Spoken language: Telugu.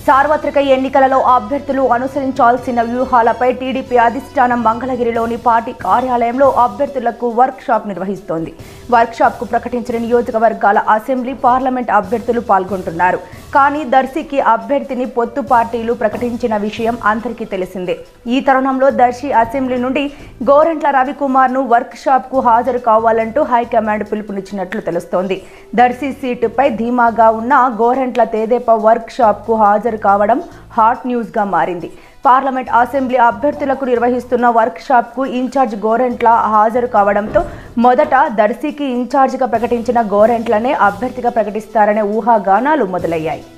సార్వత్రిక ఎన్నికలలో అభ్యర్థులు అనుసరించాల్సిన వ్యూహాలపై టీడీపీ అధిష్టానం మంగళగిరిలోని పార్టీ కార్యాలయంలో అభ్యర్థులకు వర్క్ షాప్ నిర్వహిస్తోంది వర్క్ షాప్ కు ప్రకటించిన నియోజకవర్గాల అసెంబ్లీ పార్లమెంట్ అభ్యర్థులు పాల్గొంటున్నారు కానీ దర్శికి అభ్యర్థిని పొత్తు పార్టీలు ప్రకటించిన విషయం అందరికీ తెలిసిందే ఈ తరుణంలో దర్శి అసెంబ్లీ నుండి గోరంట్ల రవికుమార్ ను వర్క్ షాప్ కు హాజరు కావాలంటూ హైకమాండ్ పిలుపునిచ్చినట్లు తెలుస్తోంది దర్శి సీటుపై ధీమాగా ఉన్న గోరంట్ల తేదేప వర్క్ షాప్ కు హాజరు కావడం హాట్ న్యూస్ గా మారింది పార్లమెంట్ అసెంబ్లీ అభ్యర్థులకు నిర్వహిస్తున్న వర్క్ షాప్ కు ఇన్ఛార్జ్ గోరెంట్ల హాజరు కావడంతో మొదట దర్శికి ఇన్ఛార్జిగా ప్రకటించిన గోరెంట్లనే అభ్యర్థిగా ప్రకటిస్తారనే ఊహాగానాలు మొదలయ్యాయి